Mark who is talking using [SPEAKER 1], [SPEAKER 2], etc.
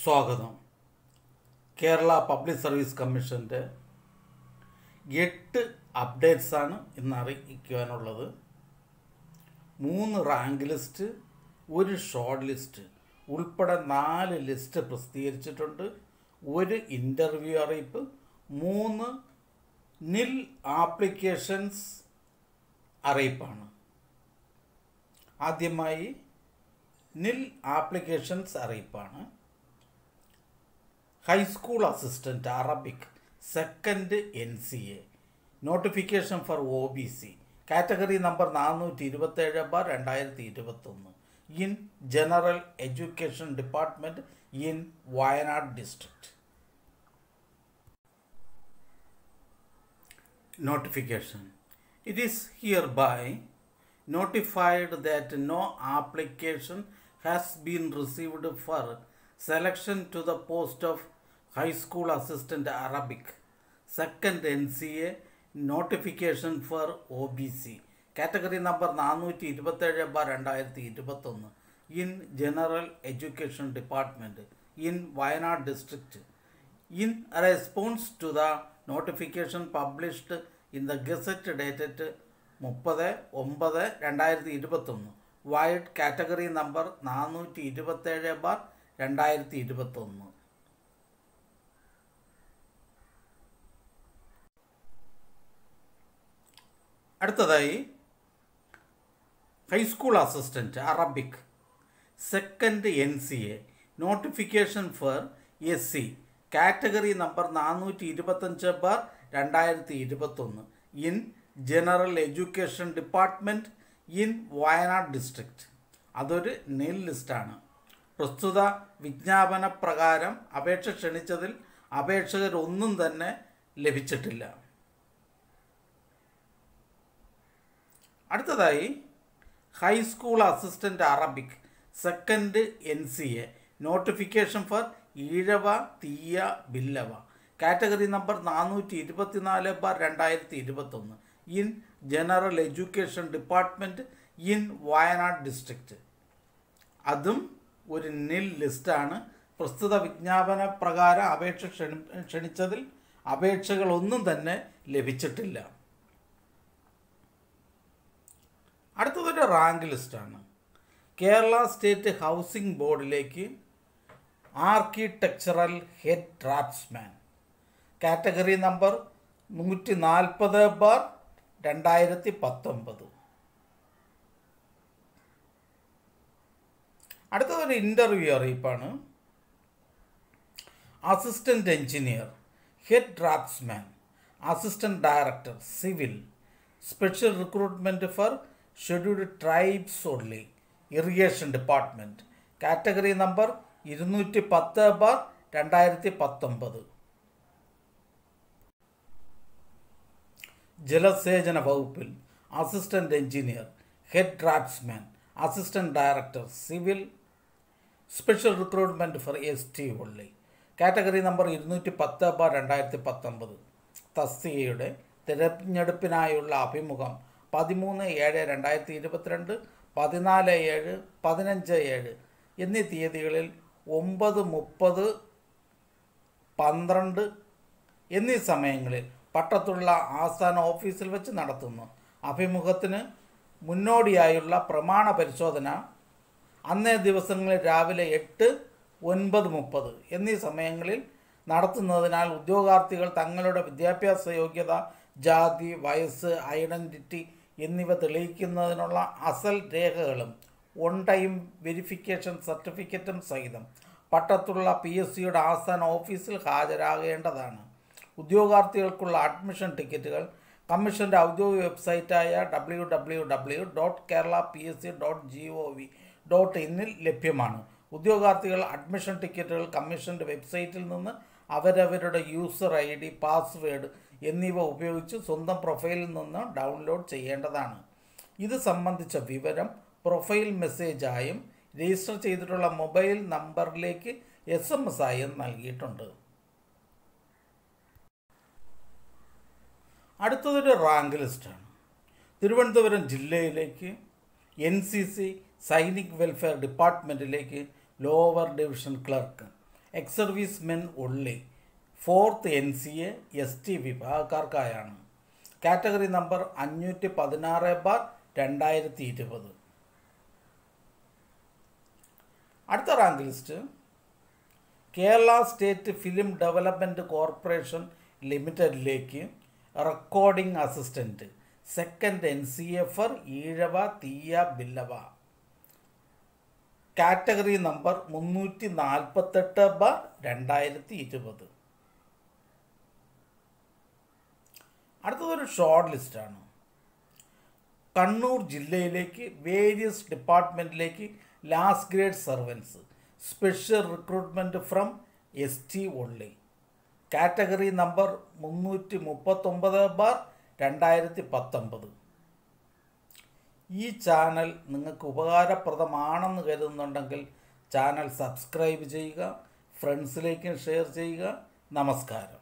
[SPEAKER 1] സ്വാഗതം Kerala public service കമ്മീഷൻ്റെ എട്ട് അപ്ഡേറ്റ്സാണ് ഇന്ന് അറിയിക്കുവാനുള്ളത് മൂന്ന് റാങ്ക് ലിസ്റ്റ് ഒരു ഷോർട്ട് ലിസ്റ്റ് ഉൾപ്പെടെ നാല് ലിസ്റ്റ് പ്രസിദ്ധീകരിച്ചിട്ടുണ്ട് ഒരു ഇൻ്റർവ്യൂ അറിയിപ്പ് മൂന്ന് നിൽ ആപ്ലിക്കേഷൻസ് അറിയിപ്പാണ് ആദ്യമായി നിൽ ആപ്ലിക്കേഷൻസ് അറിയിപ്പാണ് high school assistant Arabic second N C A notification for O B C category number നാനൂറ്റി ഇരുപത്തേഴ് ബാർ രണ്ടായിരത്തി ഇരുപത്തൊന്ന് in general education department in Wayanad district notification. It is hereby notified that no application has been received for selection to the post of High School Assistant Arabic, second NCA notification for OBC, category number നാനൂറ്റി ഇരുപത്തേഴ് bar രണ്ടായിരത്തി ഇരുപത്തൊന്ന് in general education department in Wayanad district in response to the notification published in the Gazette dated മുപ്പത് ഒമ്പത് രണ്ടായിരത്തി ഇരുപത്തൊന്ന് wide category number നാനൂറ്റി ഇരുപത്തേഴ് ബാർ രണ്ടായിരത്തി ഇരുപത്തൊന്ന് അടുത്തതായി high school assistant Arabic second N C A notification for S C category number നാനൂറ്റി ഇരുപത്തഞ്ച് ബാർ രണ്ടായിരത്തി ഇരുപത്തൊന്ന് in general education department in Wayanad district അതൊരു നെയിൽ ലിസ്റ്റാണ് പ്രസ്തുത വിജ്ഞാപന പ്രകാരം അപേക്ഷ ക്ഷണിച്ചതിൽ അപേക്ഷകരൊന്നും തന്നെ ലഭിച്ചിട്ടില്ല അടുത്തതായി high school assistant Arabic second N C A notification for Ezhava Thiyya Billava category number നാനൂറ്റി ഇരുപത്തിനാല് ബാർ രണ്ടായിരത്തി ഇരുപത്തൊന്ന് in general education department in Wayanad district അതും ഒരു നിൽ ലിസ്റ്റാണ് പ്രസ്തുത വിജ്ഞാപന പ്രകാരം അപേക്ഷ ക്ഷണി ക്ഷണിച്ചതിൽ അപേക്ഷകളൊന്നും തന്നെ ലഭിച്ചിട്ടില്ല അടുത്തതൊരു റാങ്ക് ലിസ്റ്റാണ് കേരള സ്റ്റേറ്റ് ഹൗസിംഗ് ബോർഡിലേക്ക് architectural head draughtsman category number നൂറ്റി നാൽപ്പത് ബാർ രണ്ടായിരത്തി പത്തൊമ്പത് അടുത്തതൊരു ഇൻ്റർവ്യൂ അറിയിപ്പാണ് assistant engineer head draughtsman assistant director civil special recruitment for scheduled tribes only irrigation department category number ഇരുന്നൂറ്റി പത്ത് ബാർ രണ്ടായിരത്തി പത്തൊമ്പത് ജലസേചന വകുപ്പിൽ assistant engineer head draughtsman assistant director civil special recruitment for S T only category number ഇരുന്നൂറ്റി പത്ത് bar രണ്ടായിരത്തി പത്തൊമ്പത് തസ്തികയുടെ തിരഞ്ഞെടുപ്പിനായുള്ള അഭിമുഖം പതിമൂന്ന് ഏഴ് രണ്ടായിരത്തി ഇരുപത്തിരണ്ട് പതിനാല് ഏഴ് പതിനഞ്ച് ഏഴ് എന്നീ തീയതികളിൽ ഒമ്പത് മുപ്പത് പന്ത്രണ്ട് എന്നീ സമയങ്ങളിൽ പട്ടത്തുള്ള ആസ്ഥാന ഓഫീസിൽ വെച്ച് നടത്തുന്നു അഭിമുഖത്തിന് മുന്നോടിയായുള്ള പ്രമാണ പരിശോധന അന്നേ ദിവസങ്ങളിൽ രാവിലെ എട്ട് ഒൻപത് മുപ്പത് എന്നീ സമയങ്ങളിൽ നടത്തുന്നതിനാൽ ഉദ്യോഗാർത്ഥികൾ തങ്ങളുടെ വിദ്യാഭ്യാസ യോഗ്യത ജാതി വയസ്സ് ഐഡൻറ്റിറ്റി എന്നിവ തെളിയിക്കുന്നതിനുള്ള അസൽ രേഖകളും ഓൺ ടൈം വെരിഫിക്കേഷൻ സർട്ടിഫിക്കറ്റും സഹിതം പട്ടത്തുള്ള പി എസ് സിയുടെ ആസ്ഥാന ഓഫീസിൽ ഹാജരാകേണ്ടതാണ് ഉദ്യോഗാർത്ഥികൾക്കുള്ള അഡ്മിഷൻ ടിക്കറ്റുകൾ കമ്മീഷൻ്റെ ഔദ്യോഗിക വെബ്സൈറ്റായ W W W dot Kerala P S C dot G O V dot ഇന്നിൽ ലഭ്യമാണ് ഉദ്യോഗാർത്ഥികൾ അഡ്മിഷൻ ടിക്കറ്റുകൾ കമ്മീഷൻ്റെ വെബ്സൈറ്റിൽ നിന്ന് അവരവരുടെ യൂസർ ഐ ഡി പാസ്വേഡ് എന്നിവ ഉപയോഗിച്ച് സ്വന്തം പ്രൊഫൈലിൽ നിന്ന് ഡൗൺലോഡ് ചെയ്യേണ്ടതാണ് ഇത് സംബന്ധിച്ച വിവരം പ്രൊഫൈൽ മെസ്സേജായും രജിസ്റ്റർ ചെയ്തിട്ടുള്ള മൊബൈൽ നമ്പറിലേക്ക് എസ് എം എസ് ആയും നൽകിയിട്ടുണ്ട് അടുത്തതൊരു റാങ്ക് ലിസ്റ്റാണ് തിരുവനന്തപുരം ജില്ലയിലേക്ക് N C C Sainik welfare ഡിപ്പാർട്ട്മെൻറ്റിലേക്ക് lower division clerk ex service men only fourth N C A S T വിഭാഗക്കാർക്കായാണ് കാറ്റഗറി നമ്പർ അഞ്ഞൂറ്റി പതിനാറ് ബാർ രണ്ടായിരത്തി ഇരുപത് അടുത്ത rank list Kerala state film development corporation ലിമിറ്റഡിലേക്ക് recording assistant second N C F R Ezhava Thiyya Billava category number മുന്നൂറ്റി നാൽപ്പത്തെട്ട് bar രണ്ടായിരത്തി ഇരുപത് അടുത്തതൊരു ഷോർട്ട് ലിസ്റ്റാണ് കണ്ണൂർ ജില്ലയിലേക്ക് വേരിയസ് ഡിപ്പാർട്ട്മെൻറ്റിലേക്ക് last grade servants special recruitment from S T only category number മുന്നൂറ്റി മുപ്പത്തൊമ്പത് ബാർ രണ്ടായിരത്തി പത്തൊമ്പത് ഈ ചാനൽ നിങ്ങൾക്ക് ഉപകാരപ്രദമാണെന്ന് കരുതുന്നുണ്ടെങ്കിൽ ചാനൽ സബ്സ്ക്രൈബ് ചെയ്യുക ഫ്രണ്ട്സിലേക്കും ഷെയർ ചെയ്യുക നമസ്കാരം